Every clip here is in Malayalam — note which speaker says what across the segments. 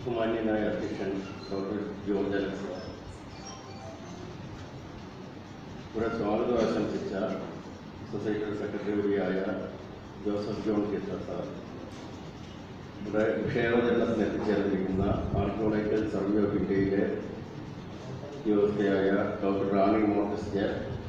Speaker 1: ബഹുമാന്യനായ അധ്യക്ഷൻ ഡോക്ടർ ജോർജ് അലക്സ് ഇവിടെ സ്വാഗതം ആശംസിച്ച സൊസൈറ്റിയുടെ സെക്രട്ടറി കൂടിയായ ജോസഫ് ജോൺ കീർത്ത സാർ ഇവിടെ വിഷയാവതരണത്തിന് എത്തിച്ചേർന്നിരിക്കുന്ന ആർക്കോളജിക്കൽ സർവേ ഓഫ് ഇന്ത്യയിലെ ഉദ്യോഗസ്ഥയായ ഡോക്ടർ റാണി മോട്ടസ്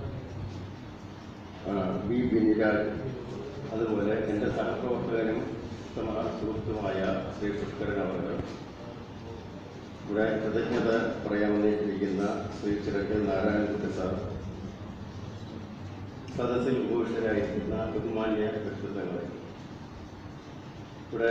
Speaker 1: ബി ബിനിരാജ് അതുപോലെ എൻ്റെ സഹപ്രവർത്തകനും ഉത്തമ സുഹൃത്തുമായ ശ്രീ പുഷ്കരൻ അവർ ഇവിടെ കൃതജ്ഞത പറയാൻ വന്നിരിക്കുന്ന ശ്രീ ചിറക്കൽ നാരായണൻകുട്ടി സാർ സദസ്സിൽ ഉപവിഷ്ടരായിരിക്കുന്ന ബഹുമാന്യ വ്യക്തിത്വങ്ങളെ ഇവിടെ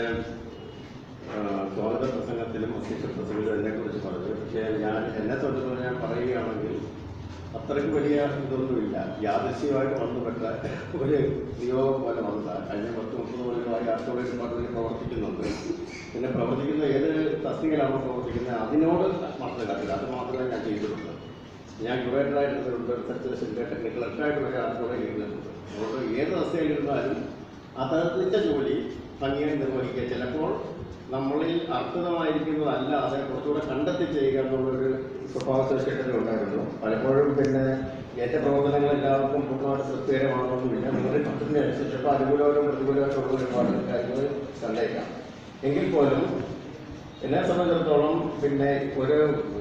Speaker 1: ആ, സ്വാഗത പ്രസംഗത്തിലും അധ്യക്ഷ പ്രസംഗത്തിലും എന്നെക്കുറിച്ച് പറഞ്ഞു പക്ഷേ ഞാൻ എന്നെ സംബന്ധിച്ച് ഞാൻ പറയുകയാണെങ്കിൽ അത്രയ്ക്ക് വലിയ ഇതൊന്നുമില്ല യാദൃശ്യമായിട്ട് വന്നുപെട്ട ഒരു നിയോഗം പോലെ വന്നതാണ് കഴിഞ്ഞ പത്ത് മുപ്പത് കൊല്ലമായി ആർക്കോളജി ഡിപ്പാർട്ട്മെന്റിൽ പ്രവർത്തിക്കുന്നുണ്ട് പിന്നെ പ്രവർത്തിക്കുന്ന ഏത് തസ്തികയിലാണോ പ്രവർത്തിക്കുന്നത് അതിനോട് മാത്രമേ കണ്ടില്ല അത് മാത്രമേ ഞാൻ ചെയ്തിട്ടുള്ളൂ ഞാൻ ക്യൂറേറ്ററായിട്ടുണ്ട് റിസർച്ച് ടെക്നിക്കൽ ആയിട്ട് വരെ ആർക്കോളജി ഇരുന്നിട്ടുണ്ട് അതുകൊണ്ട് ഏത് തസ്തികയിലിരുന്നാലും അതതിൻ്റെ ജോലി ഭംഗിയായി നിർവഹിക്കുക ചിലപ്പോൾ നമ്മളിൽ അർത്ഥമായിരിക്കുന്നതല്ലാതെ കുറച്ചുകൂടെ കണ്ടെത്തി ചെയ്യുക എന്നുള്ളൊരു സ്വഭാവ സവിശേഷത ഉണ്ടായിരുന്നു പലപ്പോഴും പിന്നെ എൻ്റെ പ്രവർത്തനങ്ങൾ എല്ലാവർക്കും പൂർണ്ണമായിട്ട് തൃപ്തികരമാണെന്നൊന്നുമില്ല നിങ്ങളുടെ പദ്ധതി അനുസരിച്ചപ്പോൾ അനുകൂലവും പ്രതികൂലമായിട്ടുള്ള ഒരുപാട് കാര്യങ്ങൾ കണ്ടേക്കാം എങ്കിൽ പോലും എന്നെ സംബന്ധിച്ചിടത്തോളം പിന്നെ ഒരു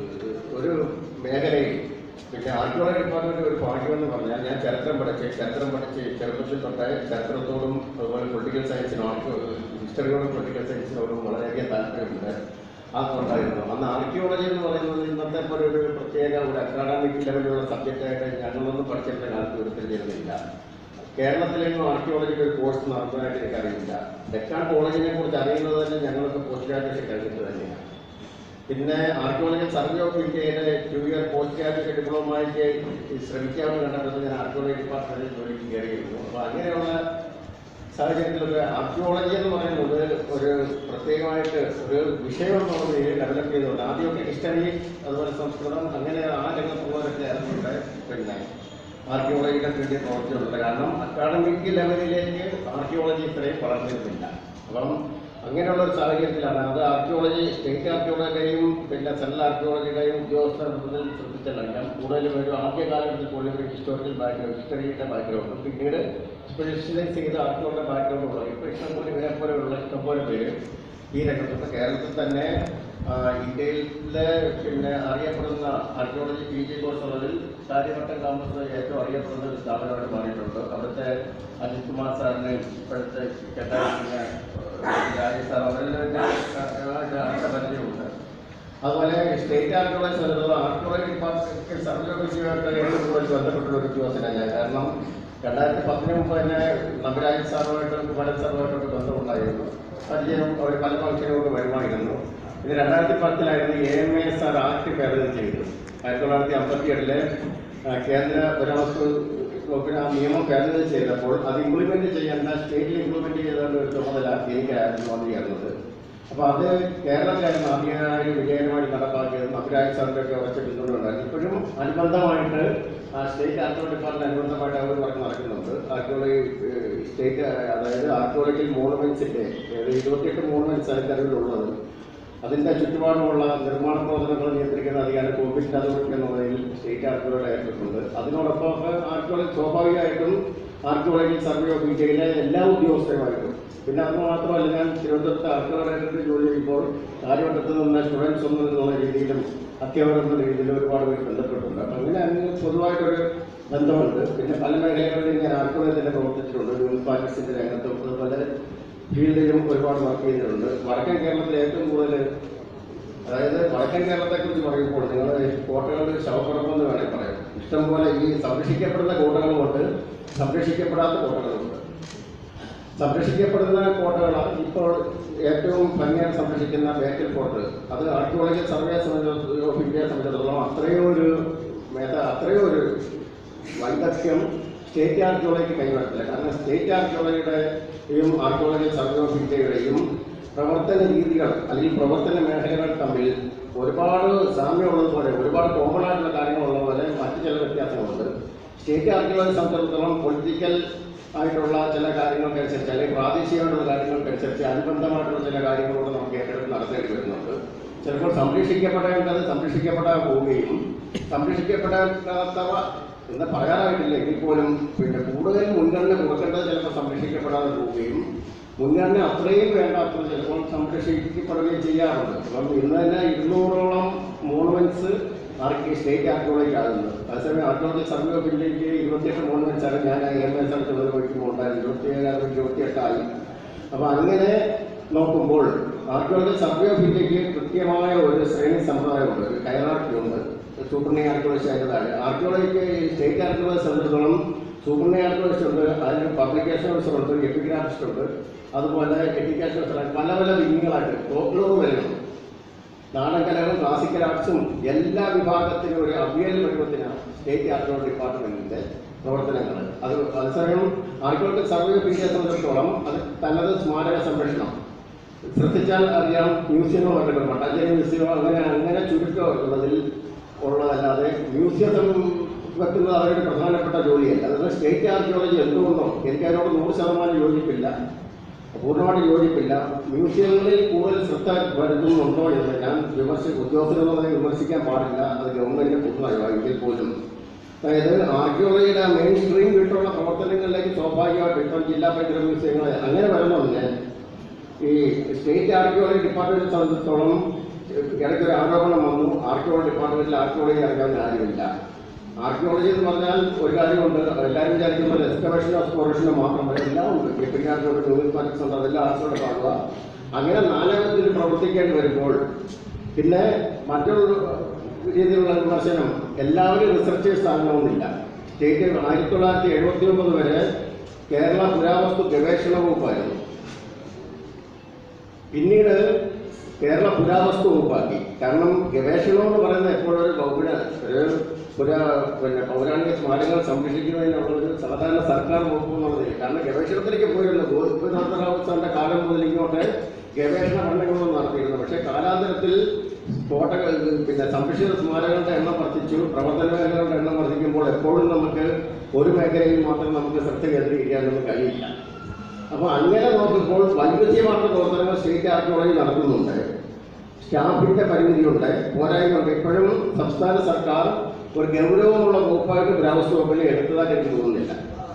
Speaker 1: ഒരു മേഖലയിൽ പിന്നെ ആർക്കിയോളജി ഡിപ്പാർട്ട്മെന്റ് ഒരു ഭാഗ്യമെന്ന് പറഞ്ഞാൽ ഞാൻ ചരിത്രം പഠിച്ച് ചരിത്രം പഠിച്ച് ചെറുപ്പത്തിൽ തൊട്ടേ ചരിത്രത്തോടും അതുപോലെ പൊളിറ്റിക്കൽ സയൻസിനും ആർക്കോ ഹിസ്റ്ററിയോടും പൊളിറ്റിക്കൽ സയൻസിനോടും വളരെയധികം താല്പര്യമുണ്ട് അതുകൊണ്ടായിരുന്നു അന്ന് ആർക്കിയോളജി എന്ന് പറയുന്നത് ഇന്നത്തെ പോലെ ഒരു പ്രത്യേക ഒരു അക്കാഡമിക് ലെവലിലുള്ള സബ്ജക്റ്റായിട്ട് ഞങ്ങളൊന്നും പഠിച്ചിരുന്ന കാലത്ത് ഉരുത്തിരിഞ്ഞിരുന്നില്ല കേരളത്തിലെങ്ങും ആർക്കിയോളജിക്ക് ഒരു കോഴ്സ് നടത്തുന്നതായിട്ട് എനിക്കറിയില്ല ഡെക്കാൻ കോളേജിനെ കുറിച്ച് അറിയുന്നത് തന്നെ ഞങ്ങൾക്ക് പോസ്റ്റ് ഗ്രാജുവേഷൻ കഴിഞ്ഞിട്ട് തന്നെയാണ് പിന്നെ ആർക്കിയോളജി സർവേ ഓഫ് ഇന്ത്യയുടെ ടു ഇയർ പോസ്റ്റ് ഗ്രാജുവേറ്റ് ഡിപ്ലോമയ്ക്ക് ശ്രമിക്കാമെന്ന് കണ്ടപ്പോൾ ഞാൻ ആർക്കിയോളജി ഡിപ്പാർട്ട്മെന്റിൽ ജോലിക്ക് കയറിയിരുന്നു അപ്പോൾ അങ്ങനെയുള്ള സാഹചര്യത്തിൽ ഒരു ആർക്കിയോളജി എന്ന് പറയുന്നത് ഒരു പ്രത്യേകമായിട്ട് ഒരു വിഷയം എന്നുള്ള നിലയിൽ ഡെവലപ്പ് ചെയ്തുകൊണ്ട് ആദ്യമൊക്കെ ഹിസ്റ്ററി അതുപോലെ സംസ്കൃതം അങ്ങനെ ആ രംഗത്തുള്ളവരൊക്കെ ആയിരുന്നുണ്ട് പിന്നെ ആർക്കിയോളജിയുടെ വേണ്ടി പ്രവർത്തിച്ചിട്ടുണ്ട് കാരണം അക്കാഡമിക് ലെവലിലേക്ക് ആർക്കിയോളജി ഇത്രയും വളർന്നിരുന്നില്ല അപ്പം അങ്ങനെയുള്ള ഒരു സാഹചര്യത്തിലാണ് അത് ആർക്കിയോളജി സ്റ്റേറ്റ് ആർക്കിയോളജിയുടെയും പിന്നെ സെൻട്രൽ ആർക്കിയോളജിയുടെയും ഉദ്യോഗസ്ഥർ മുതൽ ശ്രദ്ധിച്ചെല്ലാം കൂടുതലും ഒരു ആദ്യ കാലഘട്ടത്തിൽ കൂടുതൽ ഒരു ഹിസ്റ്റോറിക്കൽ ബാക്ക്ഗ്രൗണ്ട് ഹിസ്റ്ററിയുടെ ബാക്ക്ഗ്രൗണ്ടും പിന്നീട് സ്പെഷ്യലൈസ് ചെയ്ത ആർക്കിയോളുടെ ബാക്ക്ഗ്രൗണ്ട് ഉള്ളത് ഇപ്പോൾ ഇഷ്ടംപോലെ ഇവരെ പോലെയുള്ള ഇഷ്ടംപോലെ പേര് ഈ രംഗത്ത് കേരളത്തിൽ തന്നെ ആ, ഇന്ത്യയിലെ പിന്നെ അറിയപ്പെടുന്ന ആർക്കിയോളജി പി ജി കോഴ്സ് ഉള്ളതിൽ കാര്യവട്ടം ക്യാമ്പസ് ഏറ്റവും അറിയപ്പെടുന്ന ഒരു സ്ഥാപനമായിട്ട് മാറിയിട്ടുണ്ട് അവിടുത്തെ അജിത് കുമാർ സാറിന് ഇപ്പോഴത്തെ കേട്ടായിരിക്കുന്ന രാജേഷ് സാർ അവരെല്ലാം അടുത്ത പരിചയമുണ്ട് അതുപോലെ സ്റ്റേറ്റ് ആർക്കിയോളജി സ്ഥലത്തുള്ള ആർക്കിയോളജി ഡിപ്പാർട്ട്മെന്റ് സർവേ ഓഫീസുമായിട്ട് ഏറ്റവും കൂടുതൽ ബന്ധപ്പെട്ടുള്ള ഒരു ഉദ്യോഗസ്ഥനാണ് ഞാൻ കാരണം രണ്ടായിരത്തി പത്തിന് മുമ്പ് തന്നെ നബിരാജ് സാറുമായിട്ടും കുമാരൻ സാറുമായിട്ടൊക്കെ ബന്ധമുണ്ടായിരുന്നു പരിചയം അവർ പല ഫംഗ്ഷനുകൾക്ക് വരുമായിരുന്നു ഇത് രണ്ടായിരത്തി പത്തിലായിരുന്നു A M A S R act ഭേദഗതി ചെയ്തു ആയിരത്തി തൊള്ളായിരത്തി അമ്പത്തി ഏഴിലെ കേന്ദ്ര പുരാവസ്തു വകുപ്പിന് ആ നിയമം ഭേദഗതി ചെയ്തപ്പോൾ അത് ഇംപ്ലിമെന്റ് ചെയ്യേണ്ട സ്റ്റേറ്റിൽ ഇംപ്ലിമെന്റ് ചെയ്തതിന്റെ ഒരു ചുമതല എനിക്കായിരുന്നു മന്ത്രിയായിരുന്നത് അപ്പോൾ അത് കേരളത്തിലായിരുന്നു ആദ്യമായി വിജയകരമായി നടപ്പാക്കിയത് നബിരാജ് സാറിൻ്റെ ഒക്കെ ഉറച്ച പിന്തുണ ഉണ്ടായിരുന്നു ഇപ്പോഴും അനുബന്ധമായിട്ട് ആ സ്റ്റേറ്റ് ആർക്കിയോളജി ഡിപ്പാർട്ട്മെന്റ് അനുബന്ധമായിട്ട് അവർ പറഞ്ഞ് നടക്കുന്നുണ്ട് ആർക്കിയോളജി ഏഹ്, സ്റ്റേറ്റ് അതായത് ആർക്കിയോളജിക്കൽ മോണുമെന്റ്സിന്റെ ഇരുപത്തിയെട്ട് മോണുമെന്റ്സ് അതിനകത്തുള്ളത് അതിന്റെ ചുറ്റുപാടുമുള്ള നിർമ്മാണ പ്രവർത്തനങ്ങൾ നിയന്ത്രിക്കുന്ന അധികാരം കോവിഡ് അതോറിറ്റി എന്ന നിലയിൽ സ്റ്റേറ്റ് ആർക്കിയോളജി ഏർപ്പെട്ടിട്ടുണ്ട് അതിനോടൊപ്പം ആർക്കിയോളജി സ്വാഭാവികമായിട്ടും ആർക്കിയോളജി സർവേ ഓഫ് ഇന്ത്യയിലെ എല്ലാ ഉദ്യോഗസ്ഥരുമായിട്ടും പിന്നെ അത് മാത്രമല്ല ഞാൻ തിരുവനന്തപുരത്ത് ആർക്കിയോളജി ജോലി ചെയ്യുമ്പോൾ കാര്യവട്ടത്ത് നിന്ന് സ്റ്റുഡൻസ് ഒന്നും എന്നുള്ള രീതിയിലും അധ്യാപകർ എന്ന രീതിയിലും ഒരുപാട് പേര് ബന്ധപ്പെട്ടിട്ടുണ്ട് അപ്പം അങ്ങനെ അങ്ങനെ പൊതുവായിട്ടൊരു ബന്ധമുണ്ട് പിന്നെ പല മേഖലകളിലും ഞാൻ ആർക്കിയോളജി തന്നെ പ്രവർത്തിച്ചിട്ടുണ്ട് മ്യൂണിസിപ്പാലിറ്റീസിന്റെ രംഗത്തും അതുപോലെ ഫീൽഡിലും ഒരുപാട് വർക്ക് ചെയ്തിട്ടുണ്ട് വടക്കൻ കേരളത്തിൽ ഏറ്റവും കൂടുതൽ അതായത് വടക്കൻ കേരളത്തെ കുറിച്ച് പറയുമ്പോൾ നിങ്ങൾ കോട്ടകളുടെ ശവക്കുറപ്പെന്ന് വേണമെങ്കിൽ പറയാം ഇഷ്ടംപോലെ ഈ സംരക്ഷിക്കപ്പെടുന്ന കോട്ടകളുമുണ്ട് സംരക്ഷിക്കപ്പെടാത്ത കോട്ടകളുമുണ്ട് സംരക്ഷിക്കപ്പെടുന്ന കോട്ടകളാണ് ഇപ്പോൾ ഏറ്റവും ഭംഗിയായി സംരക്ഷിക്കുന്ന ബേക്കൽ ഫോർട്ട് അത് ആർക്കിയോളജി സർവേ സംബന്ധിച്ചിടത്തോളം ഓഫ് ഇന്ത്യയെ സംബന്ധിച്ചിടത്തോളം അത്രയും ഒരു മേധ അത്രയും ഒരു വൈദഗ്ധ്യം സ്റ്റേറ്റ് ആർക്കിയോളജിക്ക് കൈവരത്തില്ല കാരണം സ്റ്റേറ്റ് ആർക്കിയോളജിയുടെയും ആർക്കിയോളജി സർവേ ഓഫ് ഇന്ത്യയുടെയും പ്രവർത്തന രീതികൾ അല്ലെങ്കിൽ പ്രവർത്തന മേഖലകൾ തമ്മിൽ ഒരുപാട് സാമ്യമുള്ളതുപോലെ ഒരുപാട് കോമൺ ആയിട്ടുള്ള കാര്യങ്ങളുള്ള പോലെ മറ്റു ചില വ്യത്യാസങ്ങളുണ്ട് സ്റ്റേറ്റ് ആർക്കിയോളജി സംബന്ധിച്ചിടത്തോളം പൊളിറ്റിക്കൽ ആയിട്ടുള്ള ചില കാര്യങ്ങൾക്കനുസരിച്ച് അല്ലെങ്കിൽ പ്രാദേശികമായിട്ടുള്ള കാര്യങ്ങൾക്കനുസരിച്ച് അനുബന്ധമായിട്ടുള്ള ചില കാര്യങ്ങളോട് നമുക്ക് ഏറ്റെടുത്ത് നടത്തേണ്ടി വരുന്നുണ്ട് ചിലപ്പോൾ സംരക്ഷിക്കപ്പെടേണ്ടത് സംരക്ഷിക്കപ്പെടാൻ പോവുകയും സംരക്ഷിക്കപ്പെടാത്തവ എന്ന് പറയാറായിട്ടില്ല എങ്കിൽ പോലും പിന്നെ കൂടുതൽ മുൻഗണന കൊടുക്കേണ്ടത് ചിലപ്പോൾ സംരക്ഷിക്കപ്പെടാതെ പോവുകയും മുൻഗണന അത്രയും വേണ്ടാത്ത ചിലപ്പോൾ സംരക്ഷിക്കപ്പെടുകയും ചെയ്യാറുണ്ട് അപ്പം ഇന്ന് തന്നെ ഇരുന്നൂറോളം മോണമെന്റ്സ് ആർക്ക് സ്റ്റേറ്റ് ആർക്കിയോളജി ആകുന്നത് അതേസമയം ആർക്കിയോളജി സർവേ ഓഫ് ഇന്ത്യക്ക് ഇരുപത്തിയെട്ട് മോണമെന്റ്സ് ആണ് ഞാൻ എം എസ് എൽ വഹിക്കുമ്പോൾ ഉണ്ടായത് ഇരുപത്തിയേഴ് ഇരുപത്തിയെട്ടായി അപ്പോൾ അങ്ങനെ നോക്കുമ്പോൾ ആർക്കിയോളജി സർവേ ഓഫ് ഇന്ത്യക്ക് കൃത്യമായ ഒരു ശ്രേണി സമ്പ്രദായമുണ്ട് ഒരു ഹൈറാർക്കി ഉണ്ട് സൂപ്പർണി ആർക്കിയോളജി അതിൻ്റെതാണ് ആർക്കിയോളജിക്ക് സ്റ്റേറ്റ് ആർക്കിയോളജി സംബന്ധിച്ചിടത്തോളം സൂപ്പർണി ആർക്കിയോളജി ഉണ്ട് അതിന് പബ്ലിക്കേഷൻ ഓഫീസർ ഉണ്ട് എപ്പിഗ്രാഫിസ്റ്റ് ഉണ്ട് അതുപോലെ എഡ്യൂക്കേഷൻ ഓഫീസർ പല പല വിങ്ങുകളായിട്ട് ഫോക്ലോർ വരുന്നുണ്ട് നാടൻ കലകളും ക്ലാസിക്കൽ ആർട്സും എല്ലാ വിഭാഗത്തിനും ഒരു അവിയൽ പരുവത്തിനാണ് സ്റ്റേറ്റ് ആർക്കിയോളജി ഡിപ്പാർട്ട്മെന്റിന്റെ പ്രവർത്തനങ്ങൾ അത് അതേസമയം ആർക്കിയോളജി സർവേ ഓഫ് ഇന്ത്യയെ സംബന്ധിച്ചിടത്തോളം അത് തനത് സ്മാരക സംരക്ഷണം ശ്രദ്ധിച്ചാൽ അറിയാം മ്യൂസിയം പറയുന്നത് പട്ടാഞ്ചേരി മ്യൂസിയം അങ്ങനെ അങ്ങനെ ചുരുക്കം ഉള്ളതിൽ ഉള്ളതല്ലാതെ മ്യൂസിയം വെക്കുന്നത് അവരുടെ പ്രധാനപ്പെട്ട ജോലിയല്ല അതുകൊണ്ട് സ്റ്റേറ്റ് ആർക്കിയോളജി എന്തുകൊണ്ടോ എനിക്ക് അതിനോട് നൂറ് ശതമാനം യോജിപ്പില്ല പൂർണ്ണമായിട്ട് യോജിപ്പില്ല മ്യൂസിയങ്ങളിൽ കൂടുതൽ ശ്രദ്ധ വരുത്തുന്നുണ്ടോ എന്ന് ഞാൻ വിമർശി ഉദ്യോഗസ്ഥരെന്നുള്ളത് വിമർശിക്കാൻ പാടില്ല അത് ഗവൺമെന്റിന്റെ പൂർണ്ണമായി എങ്കിൽ പോലും അതായത് ആർക്കിയോളജിയുടെ മെയിൻ സ്ട്രീം വിട്ടുള്ള പ്രവർത്തനങ്ങളിലേക്ക് സ്വാഭാവികമായിട്ട് ഇപ്പം ജില്ലാ പഞ്ചായത്ത് മ്യൂസിയങ്ങൾ അങ്ങനെ വരുന്നതിന് ഈ സ്റ്റേറ്റ് ആർക്കിയോളജി ഡിപ്പാർട്ട്മെന്റിനെ സംബന്ധിച്ചിടത്തോളം ഇടയ്ക്കൊരു ആരോപണം വന്നു ആർക്കിയോളജി ഡിപ്പാർട്ട്മെന്റിൽ ആർക്കിയോളജി അറിയാവുന്ന ആരുമില്ല ആർക്കിയോളജി എന്ന് പറഞ്ഞാൽ ഒരു കാര്യമുണ്ട് എല്ലാവരും വിചാരിക്കുമ്പോൾ എക്സ്കവേഷനോ എക്സ്പ്ലോറേഷനോ മാത്രമല്ല എല്ലാം ഉണ്ട് എപ്പിക് ആർക്കിയോളജി ന്യൂസ്മാറ്റിക്സ് ഉണ്ട് അതെല്ലാം ആർക്കിയോടെ കാണുക അങ്ങനെ നാലാമത്തിൽ പ്രവർത്തിക്കേണ്ടി വരുമ്പോൾ പിന്നെ മറ്റൊരു രീതിയിലുള്ള വിമർശനം എല്ലാവരും റിസർച്ചേഴ്സ് ആകണമെന്നില്ല സ്റ്റേറ്റ് ആയിരത്തി തൊള്ളായിരത്തി എഴുപത്തി ഒമ്പത് വരെ കേരള പുരാവസ്തു ഗവേഷണ വകുപ്പായിരുന്നു പിന്നീട് കേരള പുരാവസ്തു വകുപ്പാക്കി കാരണം ഗവേഷണം എന്ന് പറയുന്നത് എപ്പോഴും ഒരു വകുപ്പിന് ഒരു പുരാ പിന്നെ പൗരാണിക സ്മാരകങ്ങൾ സംരക്ഷിക്കുന്നതിനുള്ള ഒരു സാധാരണ സർക്കാർ വകുപ്പ് എന്നുള്ളതില്ല കാരണം ഗവേഷണത്തിലേക്ക് പോയിരുന്നു ഗോപിനാഥ റാവു സാറിന്റെ കാലം മുതൽ ഇങ്ങോട്ട് ഗവേഷണ പഠനങ്ങളൊന്നും നടത്തിയിരുന്നു പക്ഷേ കാലാന്തരത്തിൽ കോട്ടകൾ പിന്നെ സംരക്ഷിത സ്മാരകങ്ങളുടെ എണ്ണം വർദ്ധിച്ചു പ്രവർത്തന മേഖലകളുടെ എണ്ണം വർദ്ധിക്കുമ്പോൾ എപ്പോഴും നമുക്ക് ഒരു മേഖലയിൽ മാത്രം നമുക്ക് ശ്രദ്ധ കേന്ദ്രീകരിക്കാനൊന്നും കഴിയില്ല അപ്പോൾ അങ്ങനെ നോക്കുമ്പോൾ വൈവിധ്യമാർന്ന പ്രവർത്തനങ്ങൾ സ്റ്റേറ്റ് ആർക്കിയോളജി നടത്തുന്നുണ്ട് സ്റ്റാഫിന്റെ പരിമിതിയുണ്ട് പോരായ്മയുണ്ട് ഇപ്പോഴും സംസ്ഥാന സർക്കാർ ഒരു ഗൗരവമുള്ള വകുപ്പായിട്ട് പുരാവസ്തു വകുപ്പിനെ എടുത്തതായിട്ട് എനിക്ക് തോന്നുന്നില്ല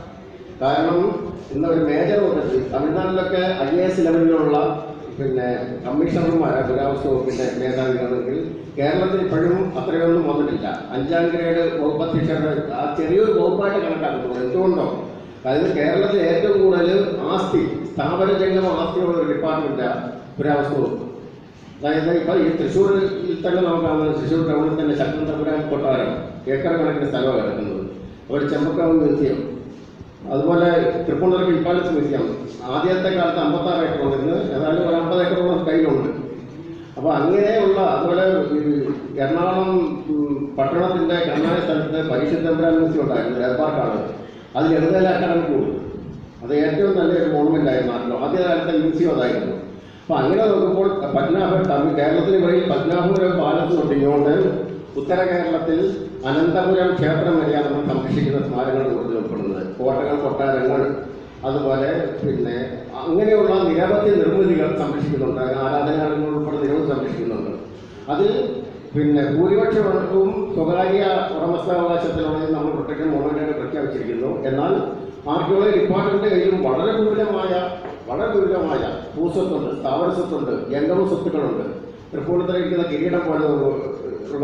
Speaker 1: കാരണം ഇന്ന് ഒരു മേജർ വകുപ്പ് തമിഴ്നാട്ടിലൊക്കെ ഐ എ എസ് ലെവലിലുള്ള പിന്നെ കമ്മീഷണർമാരാണ് പുരാവസ്തു വകുപ്പിന്റെ മേധാവികളെങ്കിൽ കേരളത്തിൽ ഇപ്പോഴും അത്രയൊന്നും വന്നിട്ടില്ല അഞ്ചാം ഗ്രേഡ് വകുപ്പ് അധ്യക്ഷരുടെ ആ ചെറിയൊരു വകുപ്പായിട്ട് കണക്കാക്കുന്നുള്ളൂ എന്തുകൊണ്ടോ അതായത് കേരളത്തിൽ ഏറ്റവും കൂടുതൽ ആസ്തി സ്ഥാപന ജംഗമ ആസ്തിയുള്ള ഒരു ഡിപ്പാർട്ട്മെന്റാണ് പുരാവസ്തു വകുപ്പ് അതായത് ഇപ്പൊ ഈ തൃശ്ശൂരിൽ തന്നെ നോക്കാവുന്ന തൃശ്ശൂർ ടൗണിൽ തന്നെ ശക്തപുരം കൊട്ടാരം ഏക്കർ കണക്കിന് സ്ഥലമാണ് കിടക്കുന്നത് ഒരു ചെമ്പക്കാവ് മ്യൂസിയം അതുപോലെ തൃപ്പൂണിത്തുറ ഇമ്പാലസ് മ്യൂസിയം ആദ്യത്തെ കാലത്ത് അമ്പത്താറ് ഏക്കർ ഉണ്ട് ഏതായാലും ഒരു അമ്പത് ഏക്കറോളം കയ്യിലുണ്ട് അപ്പോൾ അങ്ങനെയുള്ള അതുപോലെ ഈ എറണാകുളം ഉം, പട്ടണത്തിന്റെ കണ്ണായ സ്ഥലത്ത് പരിശുദ്ധമ്പുരം മ്യൂസിയം ഉണ്ടായിരുന്നു ഏർപ്പാട്ടാണ് അത് ലളിതലാക്കാൻ കൂടും അത് ഏറ്റവും നല്ലൊരു മോണമെന്റ് ആയിരുന്നു നാട്ടിലോ ആദ്യ കാലത്തെ മ്യൂസിയം അതായിരുന്നു അപ്പൊ അങ്ങനെ നോക്കുമ്പോൾ പത്മനാഭ തമിഴ് കേരളത്തിന് വഴി പത്മനാഭപുരം പാലത്ത് തൊട്ട് ഇങ്ങോട്ട് ഉത്തര കേരളത്തിൽ അനന്തപുരം ക്ഷേത്രം വരെയാണ് നമ്മൾ സംരക്ഷിക്കുന്ന സ്മാരകങ്ങൾ കൂടുതൽ ഉൾപ്പെടുന്നത് കോട്ടകൾ കൊട്ടാരങ്ങൾ അതുപോലെ പിന്നെ അങ്ങനെയുള്ള നിരവധി നിർമ്മിതികൾ സംരക്ഷിക്കുന്നുണ്ട് ആരാധനാലയങ്ങൾ ഉൾപ്പെടെ നിരവധി സംരക്ഷിക്കുന്നുണ്ട് അതിൽ പിന്നെ ഭൂരിപക്ഷവും സ്വകാര്യ ഉടമസ്ഥാവകാശത്തിലൂടെ നമ്മൾ പ്രൊട്ടക്ഷൻ മോണമെന്റായിട്ട് പ്രഖ്യാപിച്ചിരിക്കുന്നു എന്നാൽ ആർക്കിയോളജി ഡിപ്പാർട്ട്മെന്റ് കയ്യിലും വളരെ വിപുലമായ വളരെ വിപുലമായ ഭൂസ്വത്തുണ്ട് സ്ഥാപന സ്വത്തുണ്ട് ജംഗമ സ്വത്തുക്കളുണ്ട് തൃപ്പൂണിത്തുറയ്ക്കുന്ന കിരീടം പോലെ ഉള്ള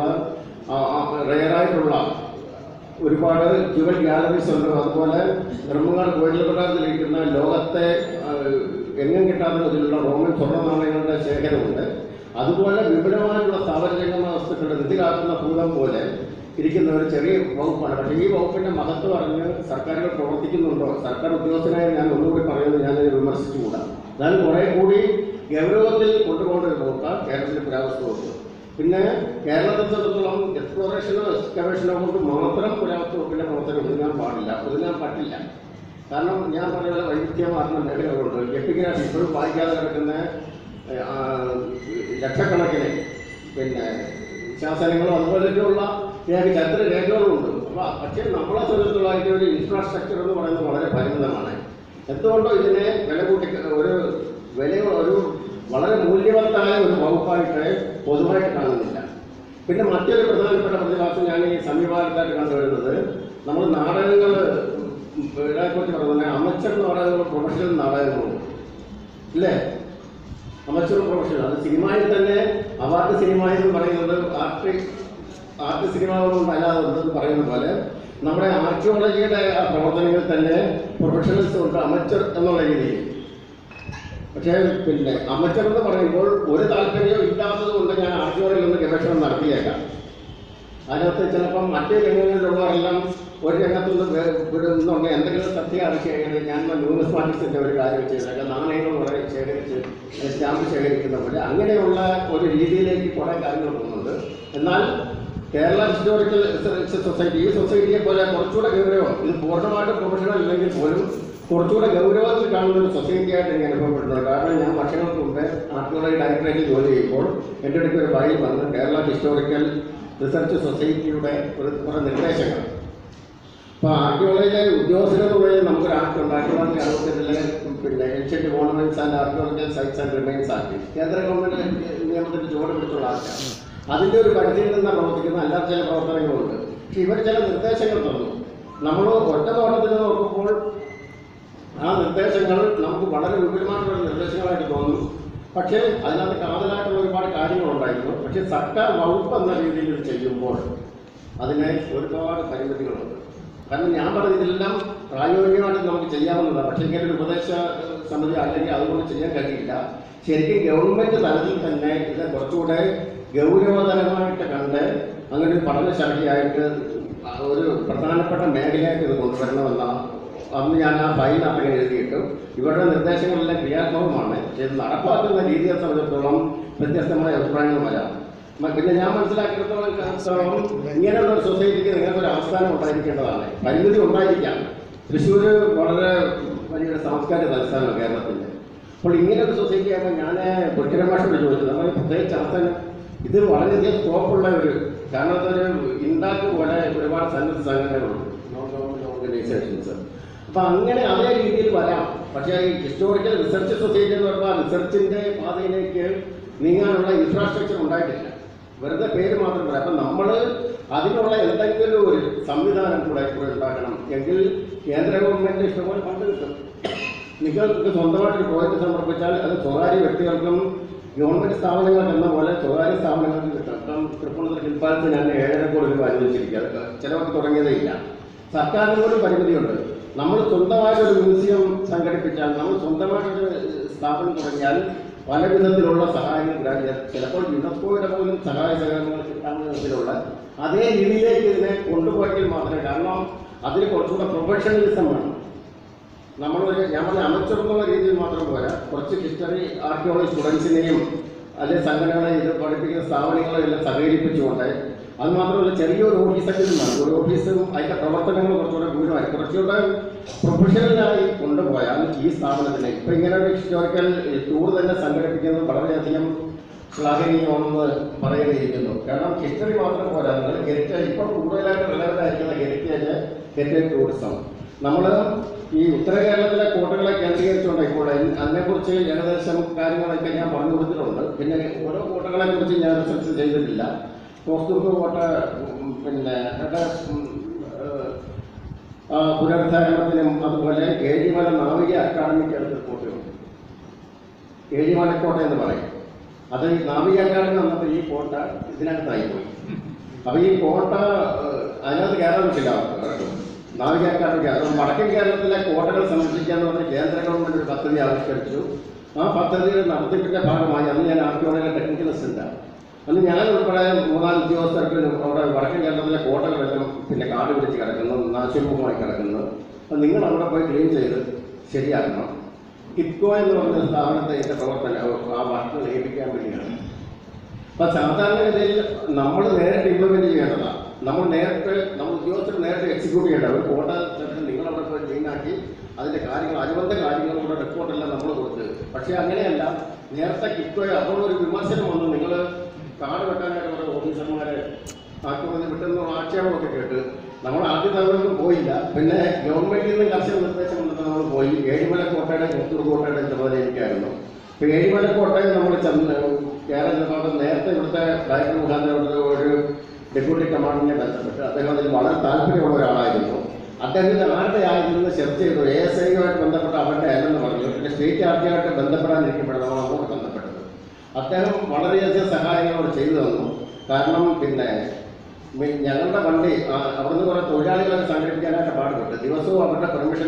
Speaker 1: റയറായിട്ടുള്ള ഒരുപാട് ജുവൽ ഗ്യാലറീസ് ഉണ്ട് അതുപോലെ ബ്രഹ്മങ്ങാട് കോയിലപ്രകാരത്തിലിരിക്കുന്ന ലോകത്തെ ആ, എങ്ങും കിട്ടാത്ത ഇതിലുള്ള റോമൻ സ്വർണ്ണ നാണയങ്ങളുടെ ശേഖരമുണ്ട് അതുപോലെ വിപുലമായിട്ടുള്ള സ്ഥാപനജംഗമ വസ്തുക്കളുടെ നിധി കാക്കുന്ന ഭൂതം പോലെ ഇരിക്കുന്ന ഒരു ചെറിയ വകുപ്പാണ് പക്ഷേ ഈ വകുപ്പിന്റെ മഹത്വം അറിഞ്ഞ് സർക്കാരുകൾ പ്രവർത്തിക്കുന്നുണ്ടോ സർക്കാർ ഉദ്യോഗസ്ഥനായ ഞാൻ ഒന്നുകൂടി പറയുന്നത് ഞാനത് വിമർശിച്ചുകൂടാ എന്നാൽ കുറെ കൂടി ഗൗരവത്തിൽ കൊണ്ടുപോകേണ്ട ഒരു വകുപ്പാണ് കേരളത്തിലെ പുരാവസ്തു വകുപ്പ് പിന്നെ കേരളത്തെ സംബന്ധിച്ചിടത്തോളം എക്സ്പ്ലോറേഷനോ എക്സ്കവേഷനോ കൊണ്ട് മാത്രം പുരാവസ്തു വകുപ്പിന്റെ പ്രവർത്തനം ഒതുങ്ങാൻ പാടില്ല ഒതുങ്ങാൻ പറ്റില്ല കാരണം ഞാൻ പറഞ്ഞ പോലെ വൈവിധ്യമാർന്ന മേഖലകളുണ്ട് എപ്പിഗ്രാഫി ഇപ്പോഴും വായിക്കാതെ കിടക്കുന്ന ഏഹ്, ആ, ലക്ഷക്കണക്കിന് പിന്നെ ശാസനങ്ങളും അതുപോലെയൊക്കെയുള്ള രേഖ ചരിത്ര രേഖകളുമുണ്ട് അപ്പോൾ പക്ഷേ നമ്മളെ സംബന്ധിച്ചുള്ള അതിൻ്റെ ഒരു ഇൻഫ്രാസ്ട്രക്ചർ എന്ന് പറയുന്നത് വളരെ പരിമിതമാണ് എന്തുകൊണ്ടോ ഇതിനെ വില കൂട്ടി ഒരു വില ഒരു വളരെ മൂല്യവത്തായ ഒരു വകുപ്പായിട്ട് പൊതുവായിട്ട് പ്രതിഭാസം ഞാൻ ഈ സമീപകാലത്തായിട്ട് കണ്ടുവരുന്നത് നമ്മൾ നാടകങ്ങൾ കുറിച്ച് പറഞ്ഞാൽ അമച്ചർ നാടകങ്ങളും പ്രൊഫഷണൽ നാടകങ്ങളും ഇല്ലേ അമച്ചർ പ്രൊഫഷണൽ അത് സിനിമയിൽ തന്നെ അവാർഡ് സിനിമ എന്ന് പറയുന്നത് ആർട്ട് ആർട്ട് സിനിമകളൊന്നും അല്ലാതെ ഉണ്ടെന്ന് പറയുന്ന പോലെ നമ്മുടെ ആർക്കിയോളജിയുടെ ആ പ്രവർത്തനങ്ങളിൽ തന്നെ പ്രൊഫഷണൽസ് ഉണ്ട് അമച്ചർ എന്നുള്ള രീതിയിൽ പക്ഷേ പിന്നെ അമച്ചർ എന്ന് പറയുമ്പോൾ ഒരു താല്പര്യം ഇല്ലാത്തത് കൊണ്ട് ഞാൻ ആർക്കിയോളജിയിൽ നിന്ന് ഗവേഷണം നടത്തിയേക്കാം അതിനകത്ത് ചിലപ്പം മറ്റു രംഗങ്ങളിലുള്ളവരെല്ലാം ഒരു രംഗത്തുനിന്ന് വേ- വിടുന്നുണ്ട് എന്തെങ്കിലും സത്യം അറിയിച്ചു ഞാൻ ന്യൂമിസ്മാറ്റിക്സിന്റെ ഒരു കാര്യം ചെയ്തേക്കാം നാണയങ്ങൾ കുറെ ശേഖരിച്ച് സ്റ്റാമ്പ് ശേഖരിക്കുന്ന പോലെ അങ്ങനെയുള്ള ഒരു രീതിയിലേക്ക് കുറെ കാര്യങ്ങൾ പോകുന്നുണ്ട് എന്നാൽ കേരള ഹിസ്റ്റോറിക്കൽ റിസർച്ച് സൊസൈറ്റി ഈ സൊസൈറ്റിയെ പോലെ കുറച്ചുകൂടെ ഗൗരവം ഇത് പൂർണ്ണമായിട്ട് പ്രൊഫഷണൽ ഇല്ലെങ്കിൽ പോലും കുറച്ചുകൂടെ ഗൗരവത്തിൽ കാണുന്ന ഒരു സൊസൈറ്റി ആയിട്ട് എനിക്ക് അനുഭവപ്പെടുന്നത് കാരണം ഞാൻ വർഷങ്ങൾക്ക് മുമ്പേ ആർക്കിയോളജി ഡയറക്ടറേറ്റ് ജോലി ചെയ്യുമ്പോൾ എൻ്റെ അടുത്ത് ഒരു ഫയൽ വന്ന് കേരള ഹിസ്റ്റോറിക്കൽ റിസർച്ച് സൊസൈറ്റിയുടെ ഒരു കുറേ നിർദ്ദേശങ്ങൾ അപ്പോൾ ആർക്കിയോളജിയിലെ ഉദ്യോഗസ്ഥരെന്നുള്ളത് നമുക്കൊരു ആക്ട് ഉണ്ട് ആർക്കിയോളജി അറുപത്തെട്ടിലെ പിന്നെ ancient monuments and archaeological sites and remains act കേന്ദ്ര ഗവൺമെന്റ് നിയമത്തിന്റെ ചുവട് പിടിച്ചുള്ള ആക്ടാണ് അതിന്റെ ഒരു പരിധിയിൽ നിന്ന് പ്രവർത്തിക്കുന്ന അല്ലാത്ത ചില പ്രവർത്തനങ്ങളുണ്ട് പക്ഷെ ഇവർ ചില നിർദ്ദേശങ്ങൾ തന്നു നമ്മൾ ഒറ്റ നോട്ടത്തിൽ നോക്കുമ്പോൾ ആ നിർദ്ദേശങ്ങൾ നമുക്ക് വളരെ വിപുലമായിട്ടുള്ള നിർദ്ദേശങ്ങളായിട്ട് തോന്നും പക്ഷേ അതിനകത്ത് കാതലായിട്ടുള്ള ഒരുപാട് കാര്യങ്ങളുണ്ടായിരുന്നു പക്ഷേ സർക്കാർ വകുപ്പ് എന്ന രീതിയിൽ ഇത് ചെയ്യുമ്പോൾ അതിന് ഒരുപാട് പരിമിതികളുണ്ട് കാരണം ഞാൻ പറഞ്ഞ ഇതെല്ലാം പ്രായോഗികമായിട്ട് നമുക്ക് ചെയ്യാവുന്നതാണ് പക്ഷേ ഇങ്ങനെ ഒരു ഉപദേശ ഏഹ്, സമിതി അല്ലെങ്കിൽ അതുകൊണ്ട് ചെയ്യാൻ കഴിയില്ല ശരിക്കും ഗവൺമെന്റ് തലത്തിൽ തന്നെ ഇത് കുറച്ചുകൂടെ ഗൗരവതരമായിട്ട് കണ്ട് അങ്ങനെ ഒരു പഠനശാഖയായിട്ട് ഒരു പ്രധാനപ്പെട്ട മേഖലയായിട്ട് ഇത് കൊണ്ടുവരണമെന്നാണ് അന്ന് ഞാൻ ആ ഫയലിനകത്ത് അങ്ങനെ എഴുതിയിട്ട് ഇവരുടെ നിർദ്ദേശങ്ങളെല്ലാം ക്രിയാത്മകമാണ് പക്ഷേ ഇത് നടപ്പാക്കുന്ന രീതിയെ സംബന്ധിച്ചിടത്തോളം വ്യത്യസ്തമായ അഭിപ്രായങ്ങൾ വരാം മ- പിന്നെ ഞാൻ മനസ്സിലാക്കിയിടത്തോളം കാലത്തോളം ഇങ്ങനെയുള്ള ഒരു സൊസൈറ്റിക്ക് നിങ്ങൾക്ക് ഒരു ആസ്ഥാനം ഉണ്ടായിരിക്കേണ്ടതാണ് പരിമിതി ഉണ്ടായിരിക്കാം തൃശ്ശൂർ വളരെ വലിയൊരു സാംസ്കാരിക തലസ്ഥാനമാണ് കേരളത്തിൻ്റെ അപ്പോൾ ഇങ്ങനെ ഒരു സൊസൈറ്റി ആകുമ്പോൾ ഞാൻ പുരുഷരമാഷോട് ചോദിച്ചു നമ്മൾ പ്രത്യേകിച്ച് അവസാനം ഇത് വളരെയധികം സ്കോപ്പുള്ള ഒരു കാരണം അതൊരു ഇണ്ടാക്ക് പോലെ ഒരുപാട് സന്നദ്ധ സംഘടനകളുണ്ട് നോൺ ഗവൺമെന്റ് ഓർഗനൈസേഷൻസ് അപ്പൊ അങ്ങനെ അതേ രീതിയിൽ വരാം പക്ഷേ ഈ ഹിസ്റ്റോറിക്കൽ റിസർച്ച് സൊസൈറ്റി എന്ന് പറഞ്ഞാൽ റിസർച്ചിന്റെ പാതയിലേക്ക് നീങ്ങാനുള്ള ഇൻഫ്രാസ്ട്രക്ചർ ഉണ്ടായിട്ടില്ല വെറുതെ പേര് മാത്രം പറയാം അപ്പൊ നമ്മൾ അതിനുള്ള എന്തെങ്കിലും ഒരു സംവിധാനം കൂടെ കൂടെ ഉണ്ടാക്കണം എങ്കിൽ കേന്ദ്ര ഗവൺമെന്റ് ഇഷ്ടംപോലെ ഫണ്ട് കിട്ടും നിങ്ങൾക്ക് സ്വന്തമായിട്ട് പ്രോജക്റ്റ് സമർപ്പിച്ചാൽ അത് സ്വകാര്യ വ്യക്തികൾക്കും ഗവൺമെന്റ് സ്ഥാപനങ്ങൾക്ക് എന്ന പോലെ സ്വകാര്യ സ്ഥാപനങ്ങൾക്ക് കിട്ടും ഇപ്പം തൃപ്പൂണിത്തുറ ഹിൽപ്പാലത്ത് ഞാൻ ഏഴര കോടി രൂപ അനുവദിച്ചിരിക്കുക അത് ചിലവർക്ക് തുടങ്ങിയതേ ഇല്ല സർക്കാരിന് പോലും പരിമിതിയുണ്ട് നമ്മൾ സ്വന്തമായിട്ടൊരു മ്യൂസിയം സംഘടിപ്പിച്ചാൽ നമ്മൾ സ്വന്തമായിട്ടൊരു സ്ഥാപനം തുടങ്ങിയാൽ പല വിധത്തിലുള്ള സഹായങ്ങൾ ഗ്രാഹ്യ ചിലപ്പോൾ യുനെസ്കോയുടെ പോലും സഹായ സഹകരണങ്ങൾ കിട്ടാവുന്ന വിധത്തിലുള്ള അതേ രീതിയിലേക്ക് ഇതിനെ കൊണ്ടുപോയെങ്കിൽ മാത്രമേ കാരണം അതിന് കുറച്ചുകൂടെ പ്രൊഫഷണലിസം വേണം നമ്മളൊരു ഞാൻ പറഞ്ഞ അമച്ചർ എന്നുള്ള രീതിയിൽ മാത്രം പോരാ കുറച്ച് ഹിസ്റ്ററി ആർക്കിയോളജി സ്റ്റുഡൻസിനെയും അല്ലെ സംഘടനകളെ ഇത് പഠിപ്പിക്കുന്ന സ്ഥാപനങ്ങളെ എല്ലാം സഹകരിപ്പിച്ചുകൊണ്ട് അത് മാത്രമല്ല ചെറിയൊരു ഓഫീസെങ്കിലും വേണം ഒരു ഓഫീസും അതിന്റെ പ്രവർത്തനങ്ങൾ കുറച്ചുകൂടെ ഗുരുവായി കുറച്ചുകൂടെ പ്രൊഫഷണലായി കൊണ്ടുപോയാൽ ഈ സ്ഥാപനത്തിന് ഇപ്പൊ ഇങ്ങനെ ഒരു ഹിസ്റ്റോറിക്കൽ ടൂർ തന്നെ സംഘടിപ്പിക്കുന്നത് വളരെയധികം ശ്ലാഘനീയമാണെന്ന് പറയേണ്ടിയിരിക്കുന്നു കാരണം ഹിസ്റ്ററി മാത്രം പോരാ നിങ്ങൾ ഹെറിറ്റേജ് ഇപ്പോൾ കൂടുതലായിട്ട് റിലവൻ്റ് ആയിരിക്കുന്ന ഹെറിറ്റേജ് ഹെറിറ്റേജ് ടൂറിസം നമ്മൾ ഈ ഉത്തര കേരളത്തിലെ കോട്ടകളെ കേന്ദ്രീകരിച്ചുകൊണ്ട് ഇപ്പോൾ അതിന് അതിനെക്കുറിച്ച് ഏകദേശം കാര്യങ്ങളൊക്കെ ഞാൻ പറഞ്ഞു കൊടുത്തിട്ടുണ്ട് പിന്നെ ഓരോ കോട്ടകളെ കുറിച്ച് ഞാൻ റിസർച്ച് ചെയ്തിട്ടില്ല കോസ്തുർഗ് കോട്ട ഉം, പിന്നെ അത് ഉം, ഏഹ്, ആ, പുനരുദ്ധാരണത്തിനും അതുപോലെ ഏഴിമല നാവിക അക്കാദമിക്ക് അടുത്ത് കോട്ടയുണ്ട് ഏഴിമലക്കോട്ട എന്ന് പറയും അത് ഈ നാവിക അക്കാദമി വന്നപ്പോൾ ഈ കോട്ട ഇതിനകത്തായി പോയി അപ്പൊ ഈ കോട്ട ഏഹ്, അതിനകത്ത് കയറാൻ പറ്റില്ല അവർക്ക്. നാവിക അക്കാദമിക്ക് അത് വടക്കൻ കേരളത്തിലെ കോട്ടകൾ സംരക്ഷിക്കുക എന്ന് പറഞ്ഞ് കേന്ദ്ര ഗവൺമെന്റ് ഒരു പദ്ധതി ആവിഷ്കരിച്ചു ആ പദ്ധതിയുടെ നടത്തിപ്പിന്റെ ഭാഗമായി അന്ന് ഞാൻ ആർക്കിയോളജി ടെക്നിക്കൽ അസിസ്റ്റന്റ് അന്ന് ഞാൻ ഉൾപ്പെടെ മൂന്നാല് ഉദ്യോഗസ്ഥർക്ക് അവിടെ വടക്കൻ കേരളത്തിലെ കോട്ടകളെല്ലാം പിന്നെ കാട് പിടിച്ച് കിടക്കുന്നു നാശോന്മുഖമായി കിടക്കുന്നു അപ്പം നിങ്ങൾ അവിടെ പോയി ക്ലീൻ ചെയ്ത് ശരിയാക്കണം കിറ്റ്കോ എന്ന് പറഞ്ഞ സ്ഥാപനത്തെ ഇതിന്റെ പ്രവർത്തനം ആ വർക്ക് ലയിപ്പിക്കാൻ വേണ്ടിയാണ് അപ്പൊ സാധാരണഗതിയിൽ നമ്മൾ നേരിട്ട് ഇംപ്ലിമെന്റ് ചെയ്യേണ്ടതാണ് നമ്മൾ നേരിട്ട് നമ്മൾ ഉദ്യോഗസ്ഥർ നേരിട്ട് എക്സിക്യൂട്ട് ചെയ്യേണ്ട ഒരു കോട്ട സെക്ഷൻ നിങ്ങൾ അവിടെ പോയി ക്ലീനാക്കി അതിന്റെ കാര്യങ്ങൾ അനുബന്ധ കാര്യങ്ങളുടെ റിപ്പോർട്ടെല്ലാം നമ്മൾ കൊടുത്ത് പക്ഷേ അങ്ങനെയല്ല നേരത്തെ കിട്ടുകയോ അപ്പോൾ ഒരു വിമർശനം വന്നു നിങ്ങൾ കാട് വെട്ടാനായിട്ട് കുറെ ഓഫീസർമാരെ ആക്കുമെന്ന് വിട്ടെന്ന ആക്ഷേപമൊക്കെ കേട്ട് നമ്മൾ ആദ്യ തവണയൊന്നും പോയില്ല പിന്നെ ഗവൺമെന്റിൽ നിന്ന് കർശന നിർദ്ദേശം ഉണ്ടെന്ന് നമ്മൾ പോയി ഏഴിമല കോട്ടയുടെ പുത്തൂർ കോട്ടയുടെ ചുമതല എനിക്കായിരുന്നു ഇപ്പൊ ഏഴിമല കോട്ടയിൽ നമ്മൾ ചെന്ന് കേരള ഭാഗം നേരത്തെ ഇവിടുത്തെ ഡയറക്ടർ മുഖാന്തരം ഒരു ഒരു ഡെപ്യൂട്ടി കമാൻഡറിനെ ബന്ധപ്പെട്ട് അദ്ദേഹം അതിൽ വളരെ താല്പര്യമുള്ള ഒരാളായിരുന്നു അദ്ദേഹത്തിന് ആരുടെ ആയിരുന്നു സെർച്ച് ചെയ്തു എ എസ് ഐയുമായിട്ട് ബന്ധപ്പെട്ട അവരുടെ അല്ലെന്ന് പറഞ്ഞു പിന്നെ സ്റ്റേറ്റ് ആർട്ടിയായിട്ട് ബന്ധപ്പെടാനിരിക്കുമ്പോഴാണ് നമ്മൾ അങ്ങോട്ട് ബന്ധപ്പെട്ടത് അദ്ദേഹം വളരെയധികം സഹായങ്ങൾ അവിടെ ചെയ്തു തന്നു കാരണം പിന്നെ മി- ഞങ്ങളുടെ വണ്ടി ആ, അവിടുന്ന് കുറെ തൊഴിലാളികളെ സംഘടിപ്പിക്കാനായിട്ട് പാടുപെട്ട് ദിവസവും അവരുടെ പെർമിഷൻ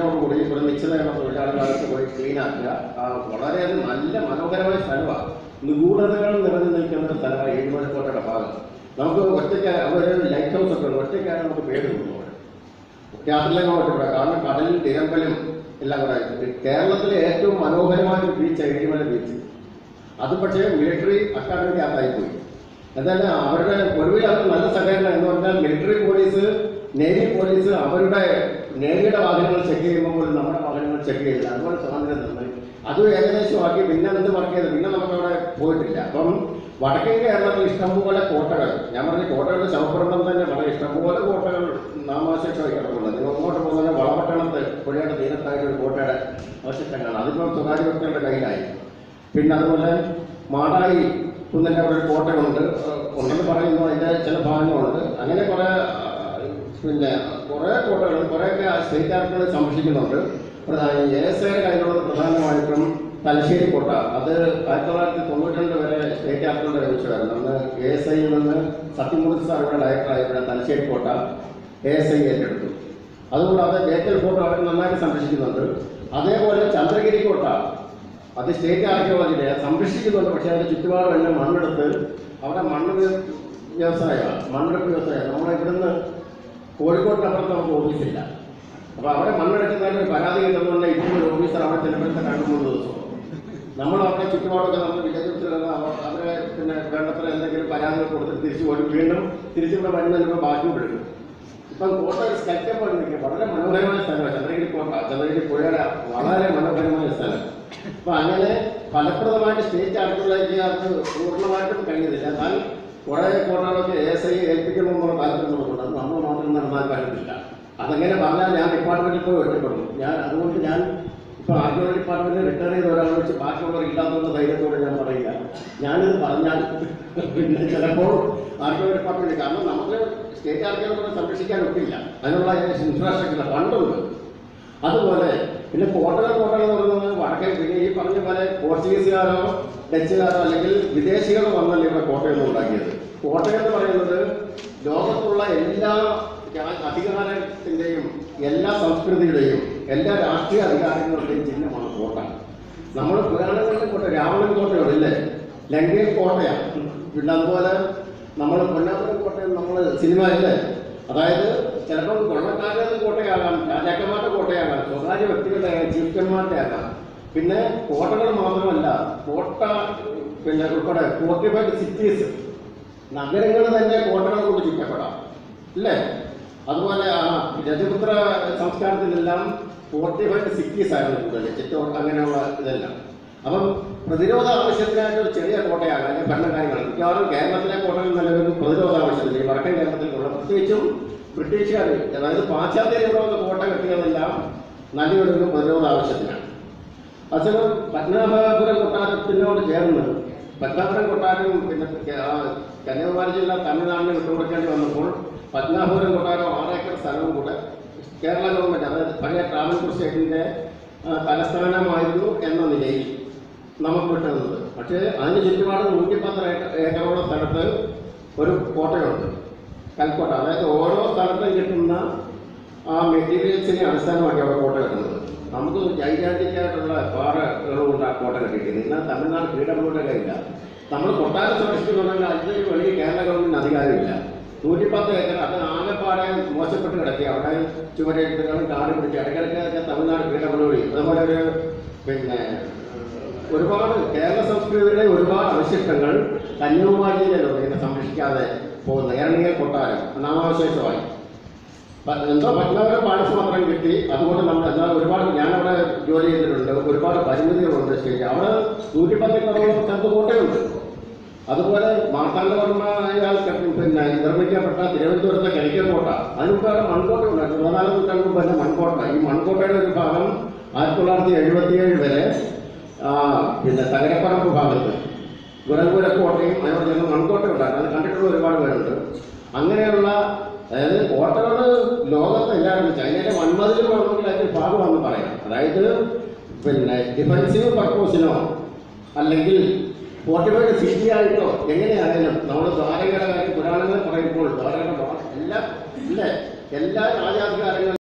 Speaker 1: കൂടി ഒരു നിശ്ചിത എണ്ണം തൊഴിലാളികളൊക്കെ പോയി ക്ലീൻ ആക്കുക ആ, വളരെയധികം നല്ല മനോഹരമായ സ്ഥലമാണ് നിഗൂഢതകൾ നിറഞ്ഞു നിൽക്കുന്ന ഒരു സ്ഥലമാണ് ഏഴുമലക്കോട്ടയുടെ ഭാഗം നമുക്ക് ഒറ്റയ്ക്ക് അവിടെ ഒരു ലൈറ്റ് ഹൗസ് ഒക്കെ ഉണ്ട് ഒറ്റയ്ക്കാണ് നമുക്ക് പേര് തോന്നുന്നത് രാത്രിയിലൊക്കെ പറ്റില്ല കാരണം കടലിൽ തിരമ്പലും എല്ലാം കൂടെ ആയിട്ട്. കേരളത്തിലെ ഏറ്റവും മനോഹരമായ ഒരു ബീച്ച് ഏഴിമല ബീച്ച് അത് പക്ഷേ മിലിറ്ററി അക്കാദമിക്കകത്തായി പോയി എന്തായാലും അവരുടെ പൊതുവിൽ അവർ നല്ല സഹകരണം എന്ന് പറഞ്ഞാൽ മിലിറ്ററി പോലീസ് നേവി പോലീസ് അവരുടെ നേവിയുടെ വാഹനങ്ങൾ ചെക്ക് ചെയ്യുമ്പോൾ പോലും നമ്മുടെ വാഹനങ്ങൾ ചെക്ക് ചെയ്തില്ല അതുപോലെ സ്വാതന്ത്ര്യം തന്നെ അത് ഏകദേശം ആക്കി പിന്നെ എന്ത് വർക്ക് ചെയ്ത് പിന്നെ നമുക്ക് അവിടെ പോയിട്ടില്ല അപ്പം വടക്കൻ കേരളത്തിൽ ഇഷ്ടംപോലെ കോട്ടകൾ ഞാൻ പറഞ്ഞ കോട്ടകളുടെ ശവപ്രബന്ധം തന്നെ വളരെ ഇഷ്ടംപോലെ കോട്ടകൾ നാമാശേഷമായി കിടക്കുന്നത് നിങ്ങൾ അങ്ങോട്ട് പോകുന്ന വളപട്ടണത്ത് പുഴയുടെ തീരത്തായിട്ട് ഒരു കോട്ടയുടെ അവശിഷ്ടങ്ങളാണ് അതിപ്പോൾ സ്വകാര്യ വ്യക്തികളുടെ കയ്യിലായി പിന്നെ അതുപോലെ മാടായി കുന്നിൻ്റെ അവിടെ ഒരു കോട്ടയുണ്ട് ഏഹ് ഉണ്ടെന്ന് പറയുന്നു അതിൻ്റെ ചില ഭാഗങ്ങളുണ്ട് അങ്ങനെ കുറേ ആ, പിന്നെ കുറേ കോട്ടകൾ കുറേയൊക്കെ സ്റ്റേറ്റ് ആർക്കുകൾ സംരക്ഷിക്കുന്നുണ്ട് പ്രധാന എസ് എയുടെ കയ്യിലുള്ളത് പ്രധാനമായിട്ടും തലശ്ശേരി കോട്ട അത് ആയിരത്തി തൊള്ളായിരത്തി തൊണ്ണൂറ്റി രണ്ട് വരെ സ്റ്റേറ്റ് ആർക്കുകളുടെ ലഭിച്ചതായിരുന്നു അന്ന് എ എസ് ഐയിൽ നിന്ന് സത്യമൂർത്തി സാർ ഇവിടെ ഡയറക്ടറായപ്പോൾ തലശ്ശേരി കോട്ട എ എസ് ഐ ഏറ്റെടുത്തു അതുകൂടാതെ ബേക്കൽ ഫോർട്ട് അവർ നന്നായിട്ട് സംരക്ഷിക്കുന്നുണ്ട് അതേപോലെ ചന്ദ്രഗിരി കോട്ട അത് സ്റ്റേറ്റ് ആർക്കിയോളജിയുടെ സംരക്ഷിക്കുന്നുണ്ട് പക്ഷേ അതിന്റെ ചുറ്റുപാടും എല്ലാം മണ്ണെടുത്ത് അവിടെ മണ്ണ് വ്യ- വ്യവസായമാണ് മണ്ണെടുപ്പ് വ്യവസായം നമ്മളെ ഇവിടുന്ന് കോഴിക്കോട്ടിനപ്പുറത്ത് നമുക്ക് ഓഫീസില്ല അപ്പോൾ അവിടെ മണ്ണെടുക്കുന്നതിന് ഒരു പരാതി കിട്ടുന്നുണ്ട് ഇപ്പോൾ ഒരു ഓഫീസർ അവിടെ ചെല്ലുമ്പോഴത്തെ രണ്ട് മൂന്ന് ദിവസം നമ്മൾ അവിടെ ചുറ്റുപാടൊക്കെ നമ്മൾ വില്ലേജ് അവരെ പിന്നെ വേണ്ടത്ര എന്തെങ്കിലും പരാതികൾ കൊടുത്ത് തിരിച്ചു പോയി വീണ്ടും തിരിച്ചിവിടെ വരുന്നതിന് ബാക്കി എടുക്കും ഇപ്പം കോട്ട ഒരു സ്കെച്ചപ്പ് പോലെ നിൽക്കുക വളരെ മനോഹരമായ സ്ഥലമാണ് ചന്ദ്രഗിരി കോട്ട ചന്ദ്രഗിരി പുഴയുടെ വളരെ മനോഹരമായ സ്ഥലം അപ്പൊ അങ്ങനെ ഫലപ്രദമായിട്ട് സ്റ്റേറ്റ് ആർക്കുകളിലേക്ക് അത് പൂർണ്ണമായിട്ടും കഴിയുന്നില്ല എന്നാൽ കുറെ കോട്ടകളൊക്കെ എ എസ് ഐ ഏൽപ്പിക്കണമെന്നുള്ള താല്പര്യം നമുക്കുണ്ട് അത് നമ്മൾ മാത്രം നടന്നാൽ പറ്റത്തില്ല അതെങ്ങനെ പറഞ്ഞാൽ ഞാൻ ഡിപ്പാർട്ട്മെന്റിൽ പോയി ഒറ്റപ്പെടും ഞാൻ അതുകൊണ്ട് ഞാൻ ഇപ്പൊ ആർക്കിയോളജി ഡിപ്പാർട്ട്മെന്റിൽ റിട്ടയർ ചെയ്ത ഒരാളെ വെച്ച് ബാക്കിയുള്ളവർ ഇല്ലാത്തുള്ള ധൈര്യത്തോടെ ഞാൻ പറയുക ഞാനിത് പറഞ്ഞാൽ പിന്നെ ചിലപ്പോൾ ആർക്കിയോളജി ഡിപ്പാർട്ട്മെന്റ് കാരണം നമുക്ക് സ്റ്റേറ്റ് ആർക്കിയോളജി സംരക്ഷിക്കാൻ ഒക്കില്ല അതിനുള്ള ഇൻഫ്രാസ്ട്രക്ചർ ഫണ്ടുണ്ട് അതുപോലെ പിന്നെ കോട്ടകൾ കോട്ടകൾ എന്ന് പറയുന്നത് വടക്കേ പിന്നെ ഈ പറഞ്ഞ പോലെ പോർച്ചുഗീസുകാരോ ഡച്ചുകാരോ അല്ലെങ്കിൽ വിദേശികളോ വന്നല്ല ഇവിടെ കോട്ടയൊന്നും ഉണ്ടാക്കിയത് കോട്ടയം എന്ന് പറയുന്നത് ലോകത്തുള്ള എല്ലാ രാ- അധികാരത്തിന്റെയും എല്ലാ സംസ്കൃതിയുടെയും എല്ലാ രാഷ്ട്രീയ അധികാരങ്ങളുടെയും ചിഹ്നമാണ് കോട്ട നമ്മൾ പുരാണങ്ങളിലെ കോട്ട രാവണൻ കോട്ടയുണ്ട് ഇല്ലേ ലങ്കയിൽ കോട്ടയാണ് പിന്നെ അതുപോലെ നമ്മൾ പൊന്നാപുരം കോട്ടയം നമ്മൾ സിനിമ ഇല്ലേ അതായത് ചിലപ്പോൾ കൊള്ളക്കാരുടെ കോട്ടയാകാം രാജാക്കന്മാരുടെ കോട്ടയാകാം സ്വകാര്യ വ്യക്തികളുടെ ആകാം ചീഫ്റ്റന്മാരുടെ ആകാം പിന്നെ കോട്ടകൾ മാത്രമല്ല കോട്ട പിന്നെ ഉൾപ്പെടെ ഫോർട്ടിഫൈഡ് സിറ്റീസ് നഗരങ്ങൾ തന്നെ കോട്ടകളെ കൊണ്ട് ചുറ്റപ്പെടാം ഇല്ലേ അതുപോലെ ആ രജപുത്ര സംസ്കാരത്തിലെല്ലാം ഫോർട്ടിഫൈഡ് സിറ്റീസ് ആയിരുന്നു കൂടുതൽ ചുറ്റോട് അങ്ങനെയുള്ള ഇതെല്ലാം അപ്പം പ്രതിരോധ ആവശ്യത്തിനായിട്ട് ഒരു ചെറിയ കോട്ടയാകാം അല്ലെങ്കിൽ ഭരണകാര്യങ്ങൾ മിക്കവാറും കേരളത്തിലെ കോട്ടകൾ നിലവിൽ പ്രതിരോധ ആവശ്യത്തിന് ഈ വടക്കൻ കേരളത്തിലുള്ള പ്രത്യേകിച്ചും ബ്രിട്ടീഷുകാർ അതായത് പാശ്ചാത്യരുടെ കോട്ട കെട്ടിയതെല്ലാം നല്ലൊരു പ്രതിരോധ ആവശ്യത്തിനാണ് അതേസമയം പത്മനാഭപുരം കൊട്ടാരത്തിനോട് ചേർന്ന് പത്മനാഭപുരം കൊട്ടാരം പിന്നെ കേ- ആ കന്യാകുമാരി ജില്ല തമിഴ്നാടിന് വിട്ടുകൊടുക്കേണ്ടി വന്നപ്പോൾ പത്മനാഭപുരം കൊട്ടാരം ആറേക്കർ സ്ഥലവും കൂടെ കേരള ഗവൺമെന്റ് അതായത് പഴയ ട്രാവൻകൂർ സ്റ്റേറ്റിന്റെ ആ, തലസ്ഥാനമായിരുന്നു എന്ന നിലയിൽ നമുക്ക് വിട്ടുന്നത് പക്ഷേ അതിന് ചുറ്റുപാട് നൂറ്റിപ്പത്ത് ഏക്കർ ഏക്കറോളം സ്ഥലത്ത് ഒരു കോട്ടയുണ്ട് കൽക്കോട്ട അതായത് ഓരോ സ്ഥലത്തും കിട്ടുന്ന ആ മെറ്റീരിയൽസിനെ അടിസ്ഥാനമാക്കി അവിടെ കോട്ട കെട്ടുന്നത് നമുക്ക് ജൈജാന്റിക്കായിട്ടുള്ള പാറകൾ കൊണ്ട് ആ കോട്ട കെട്ടിയിരിക്കുന്നത് എന്നാൽ തമിഴ്നാട് പീഡബ്ല്യൂടെ കയ്യില്ല നമ്മൾ കൊട്ടാരം സംരക്ഷിക്കുന്നുണ്ടെങ്കിൽ അതിന് വെളിയിൽ കേരള ഗവൺമെന്റിന് അധികാരമില്ല നൂറ്റിപ്പത്ത് ഏക്കർ അത് ആകെപ്പാടെ മോശപ്പെട്ട് കിടക്കുക അവിടെ ചുവരെഴുത്തുകളും കാട് പിടിച്ച് ഇടയ്ക്കിടയ്ക്ക് തമിഴ്നാട് പീഡബ്ല്യൂ അതുപോലെ ഒരു പിന്നെ ഒരുപാട് കേരള സംസ്കൃതിയുടെ ഒരുപാട് അവശിഷ്ടങ്ങൾ കന്യാകുമാരിയിലുണ്ട് ഇങ്ങനെ സംരക്ഷിക്കാതെ പോകുന്ന ഏറണിയൽ കൊട്ടാരം നാമാവശേഷമായി പ- എന്തോ പത്മനാഭപുരം പാലസ് മാത്രം കിട്ടി അതുകൊണ്ട് നമ്മൾ എന്നാൽ ഒരുപാട് ഞാനവിടെ ജോലി ചെയ്തിട്ടുണ്ട് ഒരുപാട് പരിമിതികളുണ്ട് ശരി അവിടെ നൂറ്റിപ്പത്തിൽ കുറവോളം സ്ഥലത്ത് കോട്ടയുണ്ട് അതുപോലെ മാർത്താണ്ഡവർമ്മ അയാൾ കെട്ടി- പിന്നെ നിർമ്മിക്കപ്പെട്ട തിരുവനന്തപുരത്തെ കരിക്കൽ കോട്ട അതിനുമുമ്പ് അവിടെ മൺകോട്ട ഉണ്ടായിരുന്നു പതിനാല് നൂറ്റാണ്ട് മുമ്പ് തന്നെ മൺകോട്ട ഈ മൺകോട്ടയുടെ ഒരു ഭാഗം ആയിരത്തി തൊള്ളായിരത്തി എഴുപത്തിയേഴ് വരെ ആ, പിന്നെ തകരപ്പറമ്പ് ഭാഗത്ത് ഗുരങ്കൂര കോട്ടയും അതിനോട് ചേർന്ന് മൺകോട്ട ഉണ്ടായിരുന്നു അത് കണ്ടിട്ടുള്ള ഒരുപാട് പേരുണ്ട് അങ്ങനെയുള്ള അതായത് കോട്ടകൾ ലോകത്ത് എല്ലാവരും ചൈനയിലെ വൻമതിൽ വേണമെങ്കിൽ അതിന്റെ ഭാഗമാണെന്ന് പറയാം അതായത് പിന്നെ ഡിഫൻസീവ് പർപ്പസിനോ അല്ലെങ്കിൽ ഫോർട്ടിഫൈഡ് സിറ്റി ആയിട്ടോ എങ്ങനെയായാലും നമ്മൾ ദ്വാരകയുടെ കാര്യം പുരാണങ്ങൾ പറയുമ്പോൾ ദ്വാരകയുടെ എല്ലാ ഇല്ലേ എല്ലാ രാജാധികാരങ്ങളും